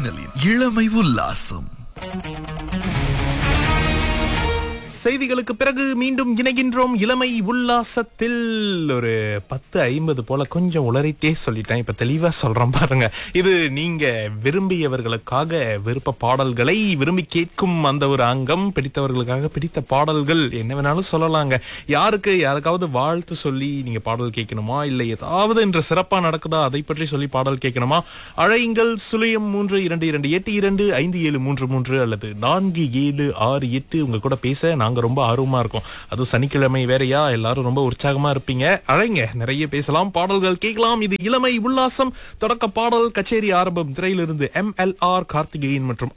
மின்னலின் இளமை உல்லாசம் செய்திகளுக்கு பிறகு மீண்டும் இணைகின்றோம் இளமை உல்லாசத்தில் ஒரு பத்து ஐம்பது போல கொஞ்சம் உளறிட்டே சொல்லிட்டேன் இப்ப தெளிவா சொல்றேன் பாருங்க இது நீங்க விரும்பியவர்களுக்காக விருப்ப பாடல்களை விரும்பி கேட்கும் அந்த ஒரு அங்கம் பிடித்தவர்களுக்காக பிடித்த பாடல்கள் என்ன வேணாலும் சொல்லலாங்க யாருக்கு யாருக்காவது வாழ்த்து சொல்லி நீங்க பாடல் கேட்கணுமா இல்லை ஏதாவது இன்று சிறப்பா நடக்குதா அதை பற்றி சொல்லி பாடல் கேட்கணுமா அழையுங்கள் சுழியம் மூன்று இரண்டு இரண்டு எட்டு இரண்டு ஐந்து ஏழு மூன்று மூன்று அல்லது நான்கு ஏழு ஆறு எட்டு உங்க கூட பேச நாங்க ரொம்ப ஆர்வமா இருக்கோம் அதுவும் சனிக்கிழமை வேறயா எல்லாரும் ரொம்ப உற்சாகமா இருப்பீங்க அழைங்க நிறைய பேசலாம் பாடல்கள் கேட்கலாம் இது இளமை உல்லாசம் தொடக்க பாடல் கச்சேரி ஆரம்பம் திரையிலிருந்து எம் எல் ஆர் கார்த்திகேயன் மற்றும்